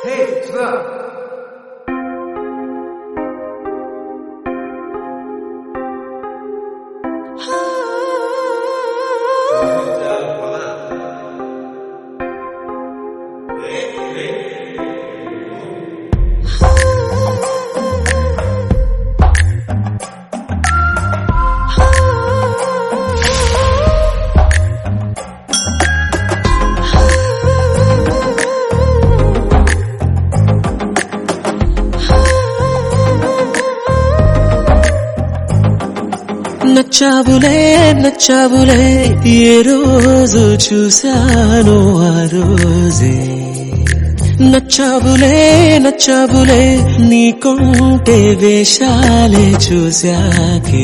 Hey, Suda. Nachavule Nachavule ఏ రోజు చూశాను ఆ రోజే నచ్చావులే నచ్చావులే నీకుంటే వేషాలే చూశాకే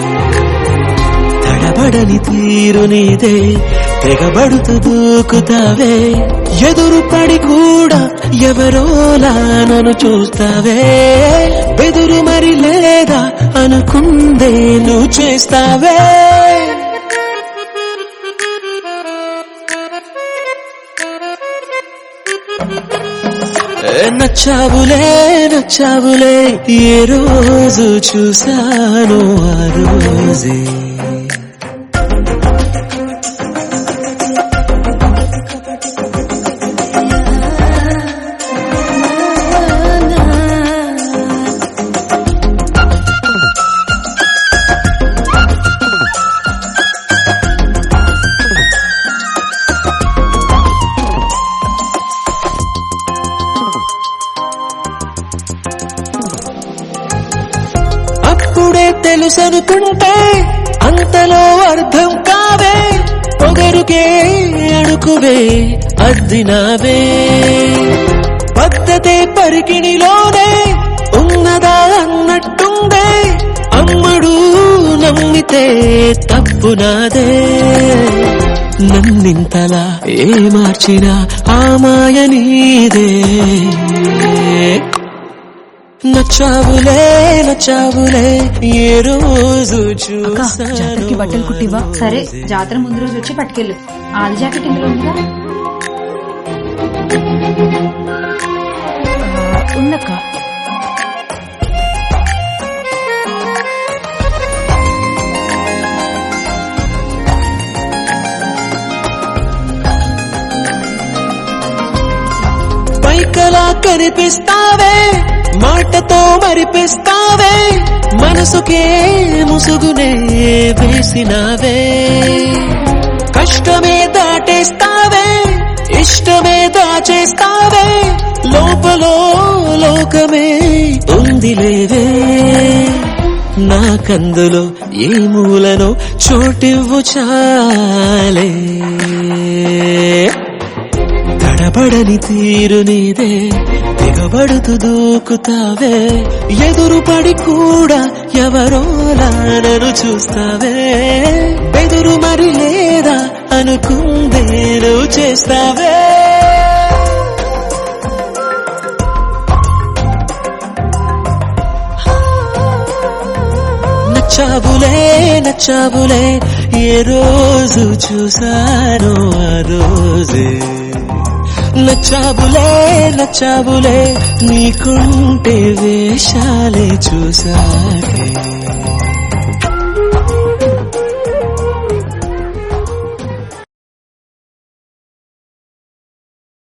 తడబడని తీరు నీదే తెగబడుతూ దూకుతావే ఎదురు పడి కూడా ఎవరోలా నన్ను చూస్తావే బెదురు మరి లేదా అనుకుందే నువ్వు చేస్తావే ఏ నచ్చావులే నచ్చావులే ఏ రోజు చూశాను ఆ రోజే అప్పుడే తెలుసనుకుంటే అంతలో అర్థం కావే పొగరుకే అడుకువే అద్దినావే పద్ధతే పరికిణిలోనే ఉన్నదా అన్నట్టుందే అమ్మడు నమ్మితే తప్పు నాదే నన్నింతలా ఏ మార్చినా ఆ మాయ నీదే నచ్చావులే నచ్చావులే ఏ రోజు అక్క జాతరకి బట్టలు కుట్టివా సరే జాతర ముందు రోజు వచ్చి పట్టుకెళ్ళు ఆది జాకెట్ ఇందులో ఉందిగా ఉందక్క పైకలా కనిపిస్తావే మాటతో మరిపిస్తావే మనసుకే ముసుగునే వేసినావే కష్టమే దాటేస్తావే ఇష్టమే దాచేస్తావే లోపలో లోకమే ఉందిలేవే నాకందులో ఏ మూలనో చోటివ్వు చాలే తడబడని తీరు నీదే దిగబడుతూ దూకుతావే ఎదురు పడి కూడా ఎవరోలా నన్ను చూస్తావే బెదురు మరి లేదా అనుకుందే నువ్వు చేస్తావే నచ్చావులే నచ్చావులే ఏ రోజు చూసానో ఆ రోజే నచ్చావులే నచ్చావులే నీకుంటే వేషాలే చూసాకే